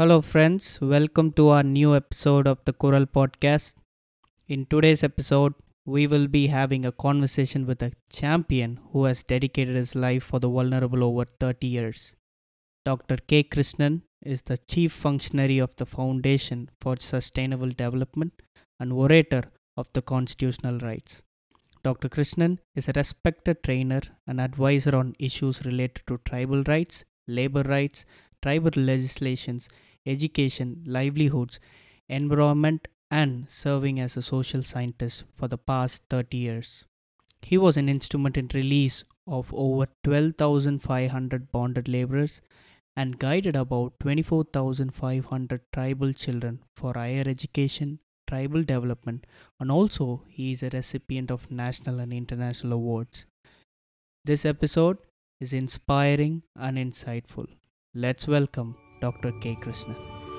Hello, friends. Welcome to our new episode of the Coral Podcast. In today's episode, we will be having a conversation with a champion who has dedicated his life for the vulnerable over 30 years. Dr. K. Krishnan is the chief functionary of the Foundation for Sustainable Development and orator of the constitutional rights. Dr. Krishnan is a respected trainer and advisor on issues related to tribal rights, labor rights, tribal legislations, education, livelihoods, environment, and serving as a social scientist for the past 30 years. He was an instrument in release of over 12,500 bonded laborers and guided about 24,500 tribal children for higher education, tribal development, and also he is a recipient of national and international awards. This episode is inspiring and insightful. Let's welcome Dr. K. Krishnan.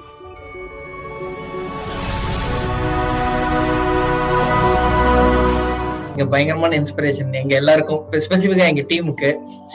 இங்க பயங்கரமான inspiration எங்க எல்லாருக்கும் ஸ்பெசிபிக்கா எங்க டீமுக்கு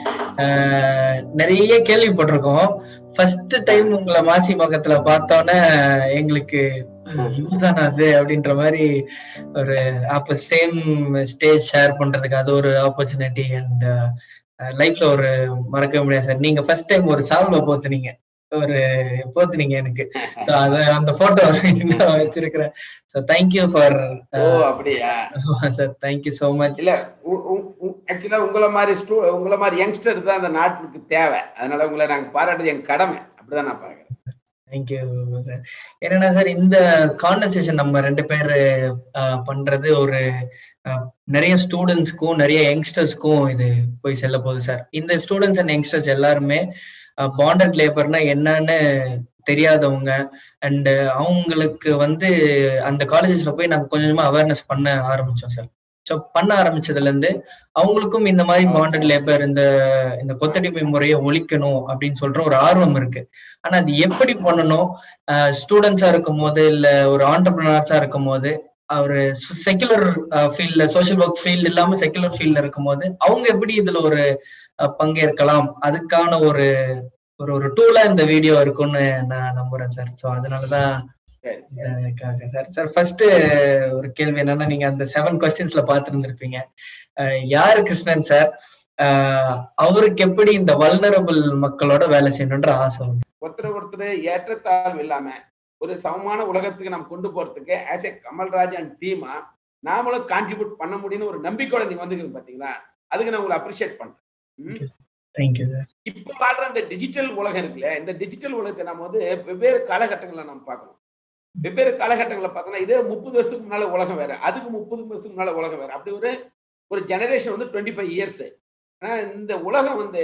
நிறைய கேள்விப்பட்டிருக்கோம் first time உங்களை மாசி மகத்துல பார்த்தோன்னே எங்களுக்கு இதுதானா அது அப்படின்ற மாதிரி ஒரு அப்ப சேம் ஸ்டேஜ் ஷேர் பண்றதுக்கு அது ஒரு ஆப்பர்ச்சுனிட்டி அண்ட் லைஃப்ல ஒரு மறக்க முடியாது சார் நீங்க ஃபர்ஸ்ட் டைம் ஒரு சால்வை போத்துனீங்க ஒரு போத்துனீங்க எனக்கு சோ அத அந்த போட்டோ வச்சிருக்கிறேன் சோ தேங்க்யூ ஃபார் ஓ அப்படியா சார் தேங்க்யூ சோ மச் இல்ல ஆக்சுவலா உங்களை மாதிரி ஸ்டூ உங்களை மாதிரி யங்ஸ்டர் தான் அந்த நாட்டுக்கு தேவை அதனால உங்களை நாங்க பாராட்டுறது என் கடமை அப்படிதான் நான் பாக்குறேன் தேங்க்யூ சார் என்னன்னா சார் இந்த கான்வர்சேஷன் நம்ம ரெண்டு பேர் பண்றது ஒரு நிறைய ஸ்டூடெண்ட்ஸ்க்கும் நிறைய யங்ஸ்டர்ஸ்க்கும் இது போய் செல்ல போகுது சார் இந்த ஸ்டூடெண்ட்ஸ் அண்ட் யங்ஸ்டர்ஸ் எல்லாருமே பாண்டட் லேபர்னா என்னன்னு தெரியாதவங்க அண்ட் அவங்களுக்கு வந்து அந்த காலேஜஸ்ல போய் நாங்க கொஞ்சம் கொஞ்சமா அவேர்னஸ் பண்ண ஆரம்பிச்சோம் சார் ஸோ பண்ண ஆரம்பிச்சதுல இருந்து அவங்களுக்கும் இந்த மாதிரி பாண்டட் லேபர் இந்த இந்த கொத்தடிமை முறையை ஒழிக்கணும் அப்படின்னு சொல்ற ஒரு ஆர்வம் இருக்கு ஆனா அது எப்படி பண்ணணும் ஸ்டூடெண்ட்ஸா இருக்கும் போது இல்ல ஒரு ஆண்டர்பிரினர்ஸா இருக்கும் போது ஒரு செக்குலர் ஃபீல்ட்ல சோசியல் ஒர்க் ஃபீல்டு இல்லாம செக்குலர் ஃபீல்ட்ல இருக்கும் போது அவங்க எப்படி இதுல ஒரு பங்கேற்கலாம் அதுக்கான ஒரு ஒரு ஒரு டூலா இந்த வீடியோ இருக்கும்னு நான் நம்புறேன் சார் ஸோ அதனாலதான் சார் சார் ஃபர்ஸ்ட் ஒரு கேள்வி என்னன்னா நீங்க அந்த செவன் கொஸ்டின்ஸ்ல பாத்துருந்துருப்பீங்க யாரு கிருஷ்ணன் சார் அவருக்கு எப்படி இந்த வல்னரபிள் மக்களோட வேலை செய்யணுன்ற ஆசை வந்து ஒருத்தர் ஒருத்தர் ஏற்றத்தாழ்வு இல்லாம ஒரு சமமான உலகத்துக்கு நம்ம கொண்டு போறதுக்கு ஆஸ் ஏ கமல்ராஜ் அண்ட் டீமா நாமளும் கான்ட்ரிபியூட் பண்ண முடியும்னு ஒரு நம்பிக்கையோட நீங்க வந்துக்கிறீங்க பாத்தீங்களா அதுக்கு நான் உங்களை அப்ரிஷியேட் பண்றேன் தேங்க்யூ சார் இப்ப வாழ்ற இந்த டிஜிட்டல் உலகம் இருக்குல்ல இந்த டிஜிட்டல் உலகத்தை நம்ம வந்து வெவ்வேறு காலகட்டங்களை நம்ம பார்க்கணும் வெவ்வேறு காலகட்டங்களை பார்த்தோம்னா இதே முப்பது வருஷத்துக்கு முன்னால உலகம் வேற அதுக்கு முப்பது வருஷத்துக்கு முன்னால உலகம் வேற அப்படி ஒரு ஒரு ஜெனரேஷன் வந்து டுவெண்ட்டி ஃபைவ் இயர்ஸ் ஆனா இந்த உலகம் வந்து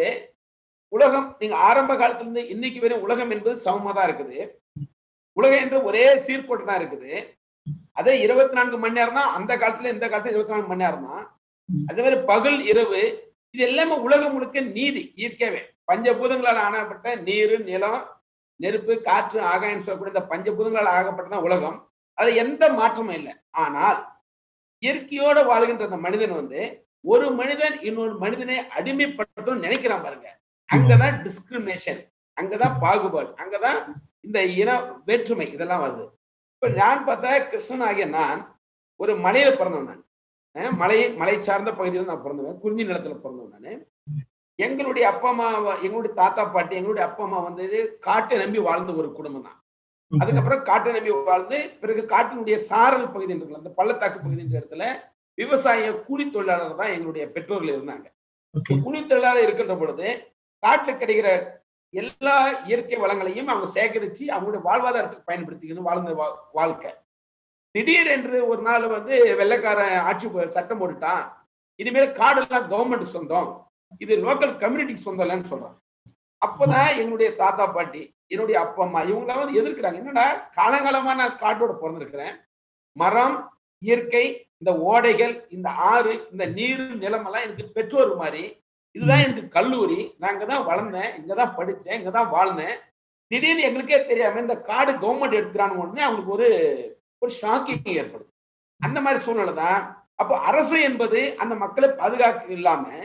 உலகம் நீங்க ஆரம்ப காலத்துல இருந்து இன்னைக்கு வரையும் உலகம் என்பது சமமா தான் இருக்குது உலகம் என்ற ஒரே சீர்கோட்டு தான் இருக்குது அதே இருபத்தி நான்கு மணி நேரம் தான் அந்த காலத்துல இந்த காலத்துல இருபத்தி நான்கு மணி நேரம் தான் அதே மாதிரி பகல் இரவு இது எல்லாமே உலகம் முழுக்க நீதி இயற்கையாவே பஞ்சபூதங்களால் ஆனப்பட்ட நீர் நிலம் நெருப்பு காற்று ஆகாயம் சொல்லக்கூடிய இந்த பஞ்சபூதங்களால் ஆகப்பட்டதான் உலகம் அது எந்த மாற்றமும் இல்லை ஆனால் இயற்கையோட வாழ்கின்ற அந்த மனிதன் வந்து ஒரு மனிதன் இன்னொரு மனிதனை அடிமைப்படுத்தணும்னு நினைக்கிறான் பாருங்க அங்கதான் டிஸ்கிரிமினேஷன் அங்கதான் பாகுபாடு அங்கதான் இந்த இன வேற்றுமை இதெல்லாம் வருது இப்ப நான் பார்த்தா கிருஷ்ணன் ஆகிய நான் ஒரு மலையில பிறந்தவன் நான் மலை மலை சார்ந்த பகுதியில் நான் பிறந்தவன் குறிஞ்சி நிலத்துல பிறந்தவன் நான் எங்களுடைய அப்பா அம்மா எங்களுடைய தாத்தா பாட்டி எங்களுடைய அப்பா அம்மா வந்து காட்டை நம்பி வாழ்ந்த ஒரு குடும்பம் தான் அதுக்கப்புறம் காட்டை நம்பி வாழ்ந்து பிறகு காட்டினுடைய சாரல் பகுதி இருக்குல்ல அந்த பள்ளத்தாக்கு பகுதின்ற இடத்துல விவசாய கூலி தொழிலாளர் தான் எங்களுடைய பெற்றோர்கள் இருந்தாங்க கூலி தொழிலாளர் இருக்கின்ற பொழுது காட்டுல கிடைக்கிற எல்லா இயற்கை வளங்களையும் அவங்க சேகரிச்சு அவங்களுடைய வாழ்வாதாரத்துக்கு பயன்படுத்திக்கணும் வாழ்ந்த வாழ்க்கை திடீர் என்று ஒரு நாள் வந்து வெள்ளைக்காரன் ஆட்சி சட்டம் போட்டுட்டான் இனிமேல் காடெல்லாம் கவர்மெண்ட் சொந்தம் இது லோக்கல் கம்யூனிட்டிக்கு சொந்தம் இல்லைன்னு சொல்றான் அப்பதான் எங்களுடைய தாத்தா பாட்டி என்னுடைய அப்பா அம்மா இவங்களாம் வந்து எதிர்க்கிறாங்க என்னடா காலங்காலமா நான் காட்டோட பிறந்திருக்கிறேன் மரம் இயற்கை இந்த ஓடைகள் இந்த ஆறு இந்த நீர் நிலம் எல்லாம் எனக்கு பெற்றோர் மாதிரி இதுதான் எனக்கு கல்லூரி நான் இங்கதான் வளர்ந்தேன் இங்கதான் படிச்சேன் இங்கதான் வாழ்ந்தேன் திடீர்னு எங்களுக்கே தெரியாம இந்த காடு கவர்மெண்ட் எடுத்துக்கிறான்னு உடனே அவங்களுக்கு ஒரு ஒரு ஷாக்கிங் ஏற்படுது அந்த மாதிரி சூழ்நிலை தான் அப்போ அரசு என்பது அந்த மக்களை பாதுகாக்க இல்லாம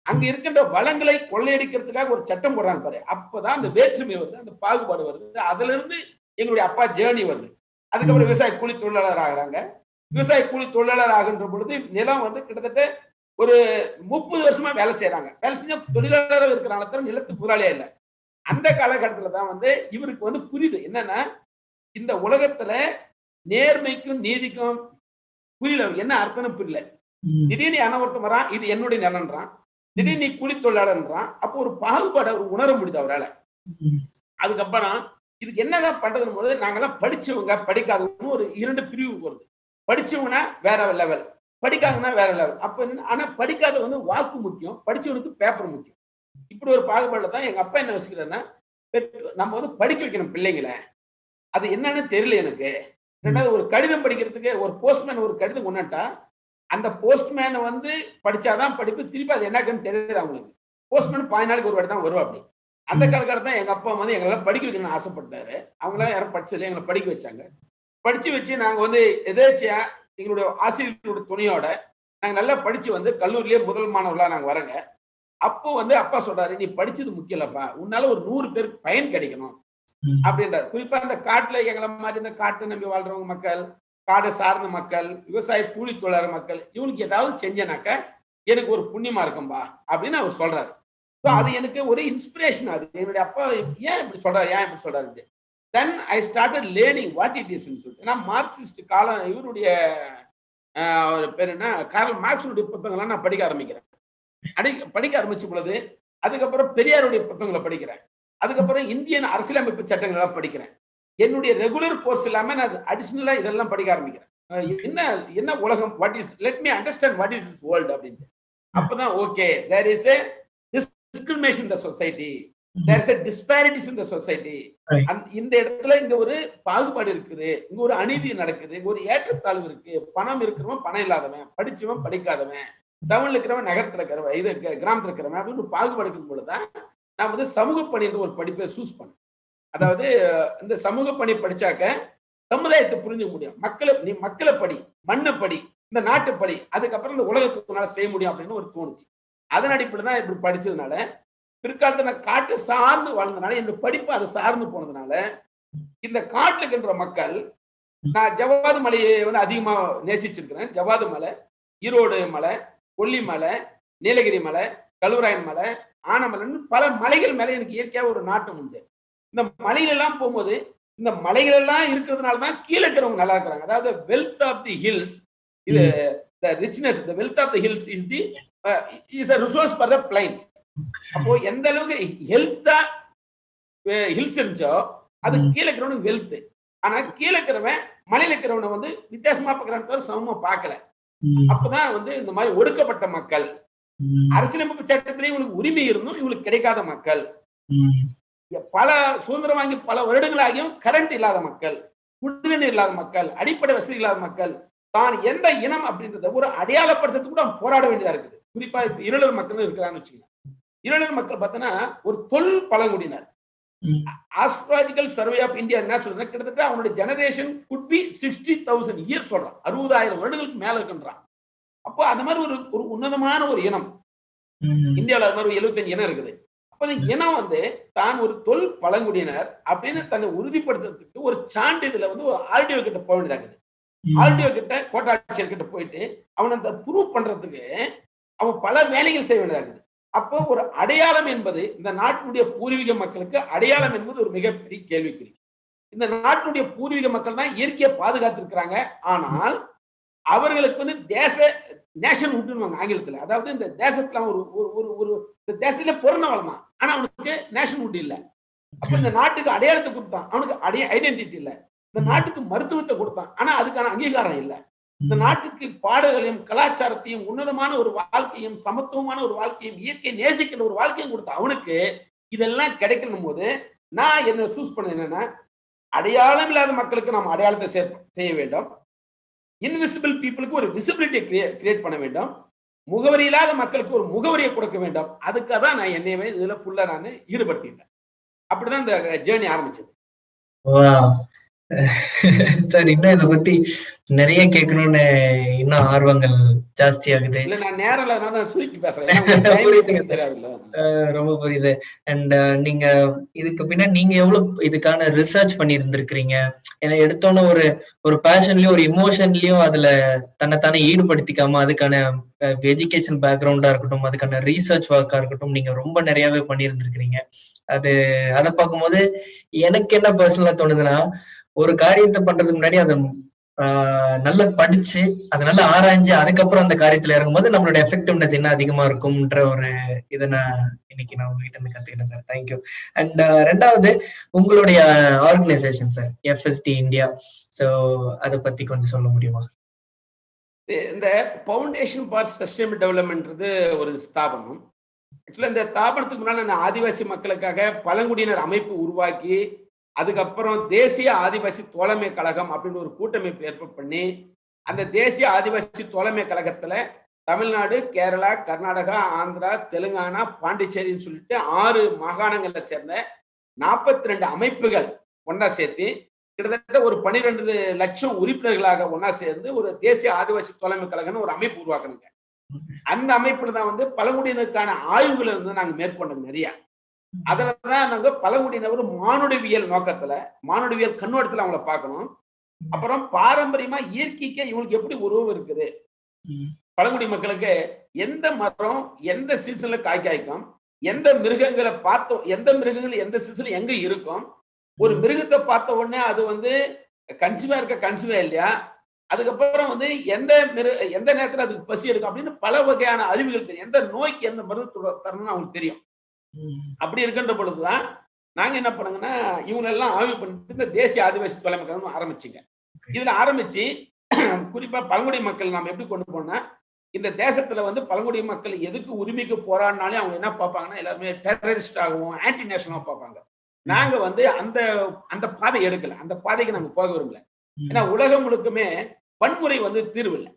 அங்க இருக்கின்ற வளங்களை கொள்ளையடிக்கிறதுக்காக ஒரு சட்டம் போடுறாங்க பாரு அப்பதான் அந்த வேற்றுமை வருது அந்த பாகுபாடு வருது அதுல இருந்து எங்களுடைய அப்பா ஜேர்னி வருது அதுக்கப்புறம் விவசாய கூலி தொழிலாளர் ஆகுறாங்க விவசாய கூலி தொழிலாளர் ஆகின்ற பொழுது நிலம் வந்து கிட்டத்தட்ட ஒரு முப்பது வருஷமா வேலை செய்யறாங்க வேலை செஞ்ச தொழிலாளராக இருக்கிறாங்க தவிர நிலத்து முதலாளியா இல்லை அந்த காலகட்டத்துல தான் வந்து இவருக்கு வந்து புரியுது என்னன்னா இந்த உலகத்துல நேர்மைக்கும் நீதிக்கும் புரியல அவருக்கு என்ன அர்த்தம்னு புரியல திடீர்னு யானை ஒருத்தன் வரான் இது என்னுடைய நிலன்றான் திடீர்னு நீ கூலி தொழிலாளர்ன்றான் அப்போ ஒரு பாகுபாடு அவர் உணர முடியுது அவரால் அதுக்கப்புறம் இதுக்கு என்னதான் பண்றதுன்னு போது நாங்கெல்லாம் படிச்சவங்க படிக்காதவங்க ஒரு இரண்டு பிரிவு வருது படிச்சவங்கன்னா வேற லெவல் படிக்காதவங்கன்னா வேற லெவல் அப்ப என்ன ஆனா படிக்காத வந்து வாக்கு முக்கியம் படிச்சவனுக்கு பேப்பர் முக்கியம் இப்படி ஒரு பாகுபாடுல தான் எங்க அப்பா என்ன யோசிக்கிறாருன்னா பெற்றோர் நம்ம வந்து படிக்க வைக்கணும் பிள்ளைங்களை அது என்னன்னு தெரியல எனக்கு ரெண்டாவது ஒரு கடிதம் படிக்கிறதுக்கு ஒரு போஸ்ட்மேன் ஒரு கடிதம் கொண்டாட்டா அந்த போஸ்ட்மேனை வந்து படிச்சாதான் படிப்பு திருப்பி அது என்னக்குன்னு தெரியாது அவங்களுக்கு போஸ்ட்மேன் பாஞ்சு நாளைக்கு ஒரு வாட்டி தான் வருவா அப்படி அந்த காலகட்டத்தில் தான் எங்க அப்பா வந்து எங்களெல்லாம் படிக்க வைக்கணும்னு ஆசைப்பட்டாரு அவங்களாம் யாரும் படிச்சதில்லை எங்களை படிக்க வச்சாங்க படிச்சு வச்சு நாங்க வந்து எதேச்சியா எங்களுடைய ஆசிரியர்களுடைய துணையோட நாங்க நல்லா படிச்சு வந்து கல்லூரியிலேயே முதல் மாணவர்களா நாங்க வரங்க அப்போ வந்து அப்பா சொல்றாரு நீ படிச்சது முக்கியம் இல்லப்பா உன்னால ஒரு நூறு பேருக்கு பயன் கிடைக்கணும் ம். அப்படின்றாரு குறிப்பா இந்த காட்டுல எங்களை மாதிரி இந்த காட்டை நம்பி வாழ்றவங்க மக்கள் காடை சார்ந்த மக்கள் விவசாய கூலி தொழிலாளர் மக்கள் இவனுக்கு ஏதாவது செஞ்சனாக்க எனக்கு ஒரு புண்ணியமா இருக்கும்பா அப்படின்னு அவர் சொல்றாரு ஸோ அது எனக்கு ஒரு இன்ஸ்பிரேஷன் ஆகுது என்னுடைய அப்பா ஏன் இப்படி சொல்றாரு ஏன் இப்படி சொல்றாரு தென் I started learning what it இஸ்ன்னு சொல்லிட்டு ஏன்னா மார்க்சிஸ்ட் காலம் இவருடைய ஆஹ், அவர் பேர் என்ன கார்ல் மார்க்ஸுடைய புத்தகங்கள்லாம் நான் படிக்க ஆரம்பிக்கிறேன் அடி படிக்க ஆரம்பிச்ச பொழுது அதுக்கப்புறம் பெரியாருடைய புத்தகங்களை படிக்கிறேன் அதுக்கப்புறம் இந்தியன் அரசியலமைப்பு சட்டங்கள் எல்லாம் படிக்கிறேன் என்னுடைய ரெகுலர் கோர்ஸ் இல்லாம நான் அடிஷனலா இதெல்லாம் படிக்க ஆரம்பிக்கிறேன் அஹ் என்ன என்ன உலகம் what is let me understand what is this world அப்படின்ட்டு அப்பதான் okay there is a discrimination இந்த சொசைட்டி தேர் இஸ் டிஸ்பாரிட்டிஸ் இந்த சொசைட்டி Right. இந்த இடத்துல இங்க ஒரு பாகுபாடு இருக்குது இங்க ஒரு அநீதி நடக்குது இங்க ஒரு ஏற்றத்தாழ்வு இருக்கு பணம் இருக்கிறவன் பணம் இல்லாதவன் படிச்சவன் படிக்காதவன் டவுன்ல இருக்கிறவன் நகரத்துல இருக்கிறவன் இது க- கிராமத்துல இருக்கிறவன் அப்படின்னு ஒரு பாகுபாடு இருக்கும் பொழுதுதான் நான் வந்து சமூக பணின்ற ஒரு படிப்பை சூஸ் பண்ணேன் அதாவது இந்த சமூக பணி படிச்சாக்க சமுதாயத்தை புரிஞ்சுக்க முடியும் மக்களை நீ மக்களை படி மண்ணை படி இந்த நாட்டு படி அதுக்கப்புறம் இந்த உலகத்துக்கு உன்னால செய்ய முடியும் அப்படின்னு ஒரு தோணுச்சு அதன் அடிப்படையில் தான் இப்படி படிச்சதுனால பிற்காலத்துல நான் காட்டை சார்ந்து வாழ்ந்தனால என்னோட படிப்பு அதை சார்ந்து போனதுனால இந்த காட்டுல இருக்கின்ற மக்கள் நான் ஜவாது மலையை வந்து அதிகமா நேசிச்சிருக்கிறேன் ஜவாது மலை ஈரோடு மலை கொல்லிமலை நீலகிரி மலை கல்வராயன் மலை ஆனமலைன்னு பல மலைகள் மேல எனக்கு இயற்கையா ஒரு நாட்டம் உண்டு இந்த மலைகள் எல்லாம் போகும்போது இந்த மலைகள் எல்லாம் இருக்கிறதுனால தான் கீழே இருக்கிறவங்க நல்லா இருக்கிறாங்க அதாவது வெல்த் ஆஃப் தி ஹில்ஸ் இது த richness the wealth of the hills is the is the resource for the plains அப்போ எந்த அளவுக்கு ஹெல்த்தா ஹில்ஸ் இருந்துச்சோ அது ம். கீழே இருக்கிறவனுக்கு வெல்த் ஆனா கீழே இருக்கிறவன் மலையில இருக்கிறவனை வந்து வித்தியாசமா பார்க்கறான்னு சமமா பார்க்கல அப்பதான் வந்து இந்த மாதிரி ஒடுக்கப்பட்ட மக்கள் அரசியலமைப்பு சட்டத்திலே இவங்களுக்கு உரிமை இருந்தும் இவங்களுக்கு கிடைக்காத மக்கள் பல சுதந்திரம் வாங்கி பல வருடங்களாகியும் கரண்ட் இல்லாத மக்கள் குடிநீர் இல்லாத மக்கள் அடிப்படை வசதி இல்லாத மக்கள் தான் எந்த இனம் அப்படின்றத ஒரு அடையாளப்படுத்துறதுக்கு கூட அவன் போராட வேண்டியதா இருக்குது குறிப்பா இப்ப இருளர் மக்கள் இருக்கிறான்னு வச்சுக்கோங்க இருளர் மக்கள் பார்த்தோன்னா ஒரு தொல் பழங்குடியினர் ஆஸ்ட்ராலஜிக்கல் சர்வே ஆஃப் இந்தியா என்ன சொல்றது கிட்டத்தட்ட அவனுடைய generation could be sixty thousand year சொல்றான் அறுபதாயிரம் வருடங்களுக்கு மேல இருக்குன்றான் அப்போ அந்த மாதிரி ஒரு ஒரு உன்னதமான ஒரு இனம் இந்தியாவில் அது மாதிரி எழுபத்தஞ்சு இனம் இருக்குது அப்போ அந்த இனம் வந்து தான் ஒரு தொல் பழங்குடியினர் அப்படின்னு தன்னை உறுதிப்படுத்துறதுக்கு ஒரு சான்றிதழ வந்து ஒரு ஆர்டிஓ கிட்ட போக வேண்டியதாகுது ஆர்டிஓ கிட்ட கோட்டாட்சியர் கிட்ட போயிட்டு அவன் அந்த ப்ரூவ் பண்றதுக்கு அவன் பல வேலைகள் செய்ய வேண்டியதாகுது அப்போ ஒரு அடையாளம் என்பது இந்த நாட்டினுடைய பூர்வீக மக்களுக்கு அடையாளம் என்பது ஒரு மிகப்பெரிய கேள்விக்குறி இந்த நாட்டினுடைய பூர்வீக மக்கள் தான் இயற்கையை பாதுகாத்திருக்கிறாங்க ஆனால் அவர்களுக்கு வந்து தேச நேஷன் விட்டுருவாங்க ஆங்கிலத்துல அதாவது இந்த தேசத்துல ஒரு ஒரு ஒரு ஒரு இந்த தேசத்துல பிறந்தவளம் தான் ஆனா அவனுக்கு நேஷன் விட்டு இல்ல அப்ப இந்த நாட்டுக்கு அடையாளத்தை கொடுத்தான் அவனுக்கு அடைய ஐடென்டிட்டி இல்ல இந்த நாட்டுக்கு மருத்துவத்தை கொடுத்தான் ஆனா அதுக்கான அங்கீகாரம் இல்ல இந்த நாட்டுக்கு பாடல்களையும் கலாச்சாரத்தையும் உன்னதமான ஒரு வாழ்க்கையும் சமத்துவமான ஒரு வாழ்க்கையும் இயற்கை நேசிக்கிற ஒரு வாழ்க்கையும் கொடுத்த அவனுக்கு இதெல்லாம் கிடைக்கணும் போது நான் என்ன சூஸ் பண்ணது என்னன்னா அடையாளம் இல்லாத மக்களுக்கு நாம் அடையாளத்தை சேர்ப்ப- செய்ய வேண்டும் இன்விசிபிள் பீப்புளுக்கு ஒரு விசிபிலிட்டி கிரியேட் பண்ண வேண்டும் முகவரி இல்லாத மக்களுக்கு ஒரு முகவரியை கொடுக்க வேண்டும் அதுக்காக தான் நான் என்னையவே இதுல ஃபுல்லா நான் ஈடுபடுத்திட்டேன் அப்படிதான் இந்த ஜேர்னி ஆரம்பிச்சது Wow. சார் இன்னும் இதை பத்தி நிறைய கேட்கணும்னு இன்னும் ஆர்வங்கள் ஜாஸ்தி ஆகுது இல்ல நான் நேரம் இல்லாதனால தான் சுருக்கி பேசுறேன் ஏன்னா உங்களுக்கு time எடுத்துக்க தெரியாதுல்ல அஹ் ரொம்ப புரியுது அண்ட் நீங்க இதுக்கு பின்னாடி நீங்க எவ்வளவு இதுக்கான ரிசர்ச் பண்ணி இருந்திருக்கிறீங்க ஏன்னா எடுத்தோன்னே ஒரு ஒரு பேஷன்லயும் ஒரு இமோஷன்லயும் அதுல தன்னைத்தானே ஈடுபடுத்திக்காம அதுக்கான எஜுகேஷன் பேக்ரவுண்டா இருக்கட்டும் அதுக்கான ரீசர்ச் ஒர்க்கா இருக்கட்டும் நீங்க ரொம்ப நிறையவே பண்ணியிருந்திருக்கிறீங்க அது அதை பார்க்கும்போது எனக்கு என்ன பர்சனலா தோணுதுன்னா ஒரு காரியத்தை பண்றதுக்கு முன்னாடி அதை ஆஹ் நல்லா படிச்சு அதை நல்லா ஆராய்ஞ்சு அதுக்கப்புறம் அந்த காரியத்துல இறங்கும்போது நம்மளோட எஃபெக்டிவ்னஸ் என்ன அதிகமா இருக்கும்ன்ற ஒரு இதை நான் இன்னைக்கு நான் உங்ககிட்ட இருந்து கத்துக்கிட்டேன் சார் தேங்க்யூ அண்ட் ரெண்டாவது உங்களுடைய organisation sir FST India so அதை பத்தி கொஞ்சம் சொல்ல முடியுமா இந்த ஃபவுண்டேஷன் ஃபார் சஸ்டைனபிள் டெவலப்மெண்ட்றது ஒரு ஸ்தாபனம் ஆக்சுவலாக இந்த ஸ்தாபனத்துக்கு முன்னால் நான் ஆதிவாசி மக்களுக்காக பழங்குடியினர் அமைப்பு உருவாக்கி அதுக்கப்புறம் தேசிய ஆதிவாசி தோழமை கழகம் அப்படின்னு ஒரு கூட்டமைப்பு ஏற்பாடு பண்ணி அந்த தேசிய ஆதிவாசி தோழமை கழகத்துல தமிழ்நாடு கேரளா கர்நாடகா ஆந்திரா தெலுங்கானா பாண்டிச்சேரின்னு சொல்லிட்டு ஆறு மாகாணங்கள்ல சேர்ந்த நாற்பத்தி ரெண்டு அமைப்புகள் ஒன்றா சேர்த்து கிட்டத்தட்ட ஒரு பன்னிரெண்டு லட்சம் உறுப்பினர்களாக ஒன்றா சேர்ந்து ஒரு தேசிய ஆதிவாசி தோழமை கழகம்னு ஒரு அமைப்பு உருவாக்கணுங்க அந்த அமைப்புல தான் வந்து பழங்குடியினருக்கான ஆய்வுகளை வந்து நாங்க மேற்கொண்டோம் நிறைய அதுலதான் நாங்க பழங்குடியினர் மானுடவியல் நோக்கத்துல மானுடவியல் கண்ணோட்டத்துல அவங்கள பார்க்கணும் அப்புறம் பாரம்பரியமா இயற்கைக்கு இவங்களுக்கு எப்படி உருவம் இருக்குது பழங்குடி மக்களுக்கு எந்த மரம் எந்த சீசன்ல காய் காய்க்கும் எந்த மிருகங்களை பார்த்தோம் எந்த மிருகங்கள் எந்த சீசன்ல எங்க இருக்கும் ஒரு மிருகத்தை பார்த்த உடனே அது வந்து கன்சியூமா இருக்க கன்சியூமா இல்லையா அதுக்கப்புறம் வந்து எந்த மிரு எந்த நேரத்துல அதுக்கு பசி எடுக்கும் அப்படின்னு பல வகையான அறிவுகள் தெரியும் எந்த நோய்க்கு எந்த மருந்து தரணும்னு அவங்களுக்கு தெரியும் அப்படி இருக்கின்ற பொழுதுதான் நாங்க என்ன பண்ணுங்கன்னா இவங்க எல்லாம் ஆய்வு பண்ணிட்டு இந்த தேசிய ஆதிவாசி தலைமை கழகம் ஆரம்பிச்சுங்க இதுல ஆரம்பிச்சு குறிப்பா பழங்குடி மக்கள் நாம எப்படி கொண்டு போனா இந்த தேசத்துல வந்து பழங்குடி மக்கள் எதுக்கு உரிமைக்கு போராடினாலே அவங்க என்ன பார்ப்பாங்கன்னா எல்லாருமே டெரரிஸ்ட் ஆகவும் ஆன்டி நேஷனலா பார்ப்பாங்க நாங்க வந்து அந்த அந்த பாதை எடுக்கல அந்த பாதைக்கு நாங்க போக விரும்பல ஏன்னா உலகம் முழுக்குமே வன்முறை வந்து தீர்வு இல்லை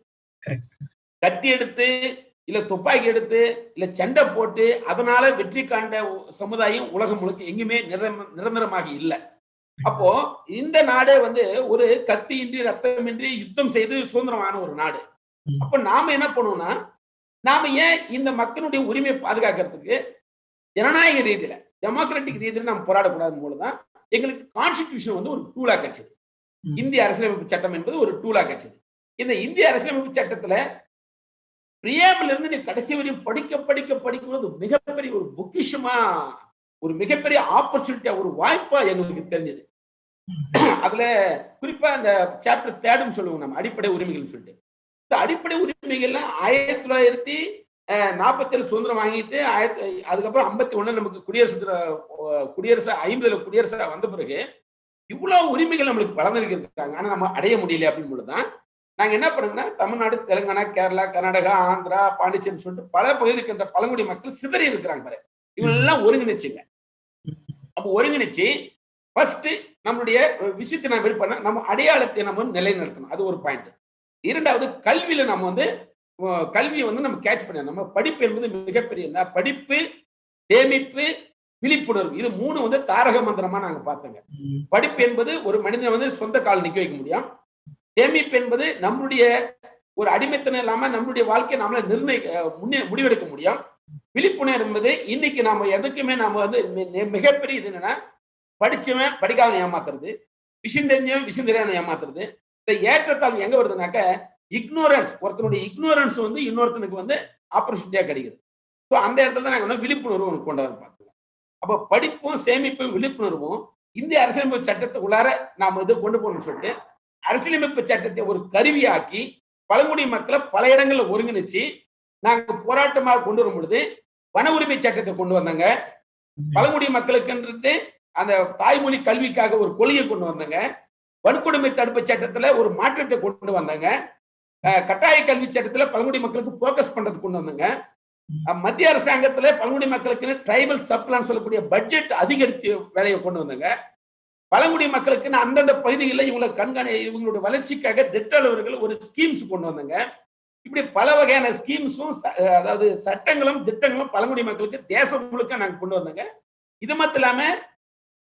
கத்தி எடுத்து இல்ல துப்பாக்கி எடுத்து இல்ல சண்டை போட்டு அதனால வெற்றி காண்ட சமுதாயம் உலகம் முழுக்க எங்குமே நிரந்தரமாக இல்லை அப்போ இந்த நாடே வந்து ஒரு கத்தியின்றி ரத்தமின்றி யுத்தம் செய்து சுதந்திரமான ஒரு நாடு அப்ப நாம என்ன பண்ணுவோம்னா நாம ஏன் இந்த மக்களுடைய உரிமையை பாதுகாக்கிறதுக்கு ஜனநாயக ரீதியில டெமோக்ராட்டிக் ரீதியில நம்ம போராடக்கூடாது போலதான் எங்களுக்கு கான்ஸ்டிடியூஷன் வந்து ஒரு டூலா கிடைச்சது இந்திய அரசியலமைப்பு சட்டம் என்பது ஒரு டூலா கிடைச்சது இந்த இந்திய அரசியலமைப்பு சட்டத்துல பிரியாமல் இருந்து நீ கடைசி வரையும் படிக்க படிக்க படிக்கும்போது மிகப்பெரிய ஒரு பொக்கிஷமா ஒரு மிகப்பெரிய ஆப்பர்ச்சுனிட்டியா ஒரு வாய்ப்பா எங்களுக்கு தெரிஞ்சது அதுல குறிப்பா இந்த சாப்டர் தேர்டுன்னு சொல்லுவோம் நம்ம அடிப்படை உரிமைகள் சொல்லிட்டு இந்த அடிப்படை உரிமைகள்லாம் ஆயிரத்தி தொள்ளாயிரத்தி நாற்பத்தி ஏழு சுதந்திரம் வாங்கிட்டு ஆயிரத்தி அதுக்கப்புறம் ஐம்பத்தி ஒண்ணு நமக்கு குடியரசு குடியரசு ஐம்பதுல குடியரசு வந்த பிறகு இவ்வளவு உரிமைகள் நம்மளுக்கு வளர்ந்துருக்காங்க ஆனா நம்ம அடைய முடியல அப்படின்னு பொழுதுதான் நாங்க என்ன பண்ணுங்கன்னா தமிழ்நாடு தெலுங்கானா கேரளா கர்நாடகா ஆந்திரா பாண்டிச்சேரி சொல்லிட்டு பல பகுதியில் இருக்கின்ற பழங்குடி மக்கள் சிதறி இருக்கிறாங்க பாரு இவங்க எல்லாம் ஒருங்கிணைச்சுங்க அப்போ ஒருங்கிணைச்சு ஃபர்ஸ்ட் நம்மளுடைய விஷயத்தை நம்ம எப்படி பண்ண நம்ம அடையாளத்தை நம்ம நிலைநிறுத்தணும் அது ஒரு பாயிண்ட் இரண்டாவது கல்வியில நம்ம வந்து கல்வியை வந்து நம்ம கேட்ச் பண்ண நம்ம படிப்பு என்பது மிகப்பெரிய படிப்பு சேமிப்பு விழிப்புணர்வு இது மூணு வந்து தாரக மந்திரமா நாங்க பார்த்தோங்க படிப்பு என்பது ஒரு மனிதனை வந்து சொந்த கால் நிக்க வைக்க முடியும் சேமிப்பு என்பது நம்மளுடைய ஒரு அடிமைத்தனம் இல்லாம நம்மளுடைய வாழ்க்கையை நம்மள நிர்ணயிக்க முன்னே முடிவெடுக்க முடியும் விழிப்புணர்வு என்பது இன்னைக்கு நாம எதுக்குமே நாம வந்து மிகப்பெரிய இது என்னன்னா படிச்சவன் படிக்காத ஏமாத்துறது விஷயம் தெரிஞ்சவன் விஷயம் தெரியாத ஏமாத்துறது இந்த ஏற்றத்தாழ்வு எங்க வருதுனாக்க இக்னோரன்ஸ் ஒருத்தனுடைய இக்னோரன்ஸ் வந்து இன்னொருத்தனுக்கு வந்து ஆப்பர்ச்சுனிட்டியா கிடைக்குது ஸோ அந்த இடத்துல தான் நாங்கள் விழிப்புணர்வு ஒன்று கொண்டு வர பார்க்கலாம் அப்போ படிப்பும் சேமிப்பும் விழிப்புணர்வும் இந்திய அரசியலமைப்பு சட்டத்தை உள்ளார நாம் இது கொண்டு போகணும்னு சொல்லிட்டு அரசியலமைப்பு சட்டத்தை ஒரு கருவியாக்கி பழங்குடி மக்களை பல இடங்கள்ல ஒருங்கிணைச்சு நாங்க போராட்டமாக கொண்டு வரும் பொழுது வன உரிமை சட்டத்தை கொண்டு வந்தாங்க பழங்குடி மக்களுக்குன்றது அந்த தாய்மொழி கல்விக்காக ஒரு கொள்கையை கொண்டு வந்தாங்க வன்கொடுமை தடுப்பு சட்டத்துல ஒரு மாற்றத்தை கொண்டு வந்தாங்க கட்டாய கல்வி சட்டத்துல பழங்குடி மக்களுக்கு போக்கஸ் பண்றது கொண்டு வந்தாங்க மத்திய அரசாங்கத்துல பழங்குடி மக்களுக்கு ட்ரைபல் சப்ளான் சொல்லக்கூடிய பட்ஜெட் அதிகரித்து வேலையை கொண்டு வந்தாங்க பழங்குடி மக்களுக்கு அந்தந்த பகுதிகளில் இவங்களை கண்காணி இவங்களுடைய வளர்ச்சிக்காக திட்ட அளவர்கள் ஒரு ஸ்கீம்ஸ் கொண்டு வந்தாங்க இப்படி பல வகையான ஸ்கீம்ஸும் அதாவது சட்டங்களும் திட்டங்களும் பழங்குடி மக்களுக்கு தேசம் முழுக்க நாங்கள் கொண்டு வந்தாங்க இது மட்டும் இல்லாம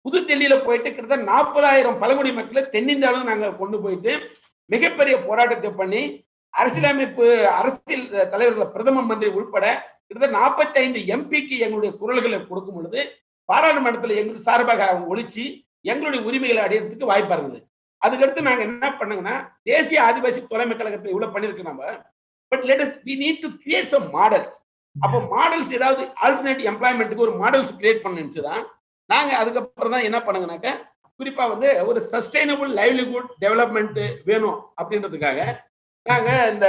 புது டெல்லியில போயிட்டு கிட்டத்தட்ட நாற்பதாயிரம் பழங்குடி மக்களை தென்னிந்தியாவிலும் நாங்க கொண்டு போயிட்டு மிகப்பெரிய போராட்டத்தை பண்ணி அரசியலமைப்பு அரசியல் தலைவர்கள் பிரதம மந்திரி உள்பட கிட்டத்தட்ட நாற்பத்தி ஐந்து எம்பிக்கு எங்களுடைய குரல்களை கொடுக்கும் பொழுது பாராளுமன்றத்தில் எங்களுக்கு சார்பாக அவங்க ஒழிச்சு எங்களுடைய உரிமைகளை அடையிறதுக்கு வாய்ப்பா இருந்தது அதுக்கடுத்து நாங்க என்ன பண்ணுங்கன்னா தேசிய ஆதிவாசி தலைமை கழகத்தை இவ்வளவு பண்ணிருக்கு நம்ம but latest we need to create some models அப்போ மாடல்ஸ் ஏதாவது ஆல்டர்னேட் எம்ப்ளாய்மெண்ட்டுக்கு ஒரு மாடல்ஸ் கிரியேட் பண்ணுச்சு தான் நாங்க அதுக்கப்புறம் தான் என்ன பண்ணுங்கனாக்க குறிப்பா வந்து ஒரு சஸ்டைனபிள் லைவ்லிஹுட் டெவலப்மெண்ட் வேணும் அப்படின்றதுக்காக நாங்க இந்த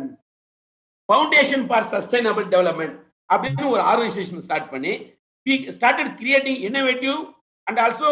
ஃபவுண்டேஷன் ஃபார் சஸ்டைனபிள் டெவலப்மெண்ட் அப்படின்னு ஒரு ஆர்கனைசேஷன் ஸ்டார்ட் பண்ணி started creating innovative and also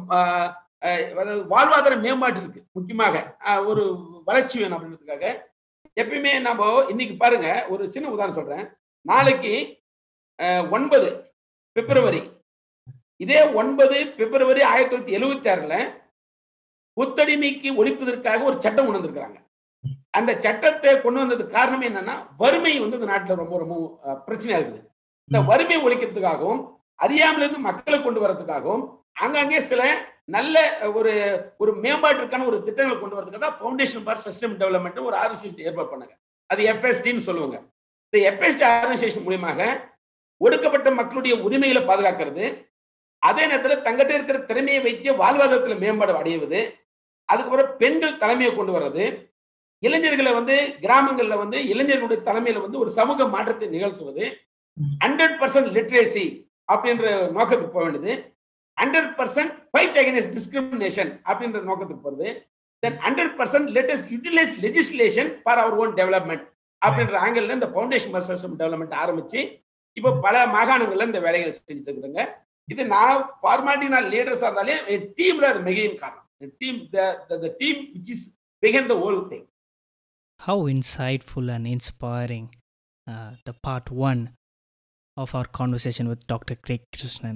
வாழ்வாதார மேம்பாட்டு இருக்கு முக்கியமாக அஹ், ஒரு வளர்ச்சி வேணும் அப்படின்றதுக்காக எப்பயுமே நம்ம இன்னைக்கு பாருங்க ஒரு சின்ன உதாரணம் சொல்றேன் நாளைக்கு அஹ், ஒன்பது பிப்ரவரி இதே ஒன்பது பிப்ரவரி ஆயிரத்தி தொள்ளாயிரத்தி எழுவத்தி ஆறுல ஒத்தடிமைக்கு ஒழிப்பதற்காக ஒரு சட்டம் கொண்டு வந்திருக்கிறாங்க அந்த சட்டத்தை கொண்டு வந்ததுக்கு காரணம் என்னன்னா வறுமை வந்து இந்த நாட்டுல ரொம்ப ரொம்ப அஹ், பிரச்சனையா இருக்குது இந்த வறுமை ஒழிக்கிறதுக்காகவும் அறியாமல் இருந்து மக்களை கொண்டு வரதுக்காகவும் அங்கங்கே சில நல்ல அஹ், ஒரு ஒரு மேம்பாட்டிற்கான ஒரு திட்டங்களை கொண்டு வரதுக்காக தான் ஃபவுண்டேஷன் ஃபார் சிஸ்டம் டெவலப்மெண்ட் ஒரு ஆர்கனைசேஷன் ஏற்பாடு பண்ணாங்க அது எஃப்எஸ்டின்னு சொல்லுவாங்க இந்த எஃப்எஸ்டி ஆர்கனைசேஷன் மூலியமாக ஒடுக்கப்பட்ட மக்களுடைய உரிமைகளை பாதுகாக்கிறது அதே நேரத்தில் தங்கிட்ட இருக்கிற திறமையை வைத்து வாழ்வாதாரத்தில் மேம்பாடு அடைவது அதுக்கப்புறம் பெண்கள் தலைமையை கொண்டு வர்றது இளைஞர்களை வந்து கிராமங்கள்ல வந்து இளைஞர்களுடைய தலைமையில வந்து ஒரு சமூக மாற்றத்தை நிகழ்த்துவது ஹண்ட்ரட் பர்சன்ட் லிட்ரேசி அப்படின்ற நோக்கத்துக்கு போக வேண்டியது hundred percent fight against discrimination அப்படின்ற நோக்கத்துக்கு போறது தென் hundred percent latest utilise legislation for our own development அப்படின்ற ஆங்கிள் இந்த ஃபவுண்டேஷன் ஃபார் சிஸ்டம் டெவலப்மெண்ட் ஆரம்பிச்சு இப்போ பல மாகாணங்கள்ல இந்த வேலைகளை செஞ்சுட்டு இருக்கிறாங்க இது நான் ஃபார்மாலிட்டி நான் லீடர்ஸா இருந்தாலே என் டீம்ல அது மிகவும் காரணம் team the team which is begin the whole thing How insightful and inspiring uh, the part one of our conversation with Dr. Craig Krishnan.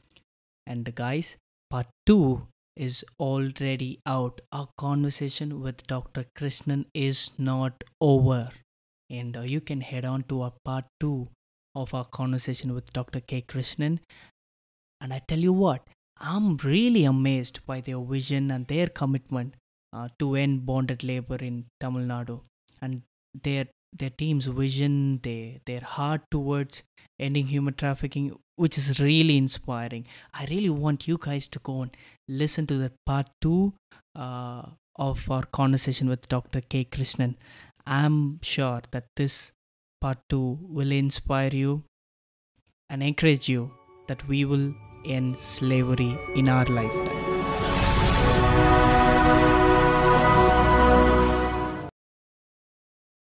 And guys, part two is already out. Our conversation with Dr. Krishnan is not over. And uh, you can head on to our part two of our conversation with Dr. K. Krishnan. And I tell you what, I'm really amazed by their vision and their commitment uh, to end bonded labor in Tamil Nadu and their their team's vision, their their heart towards ending human trafficking, which is really inspiring. I really want you guys to go and listen to that part two uh, of our conversation with Dr. K. Krishnan. I'm sure that this part two will inspire you and encourage you that we will end slavery in our lifetime.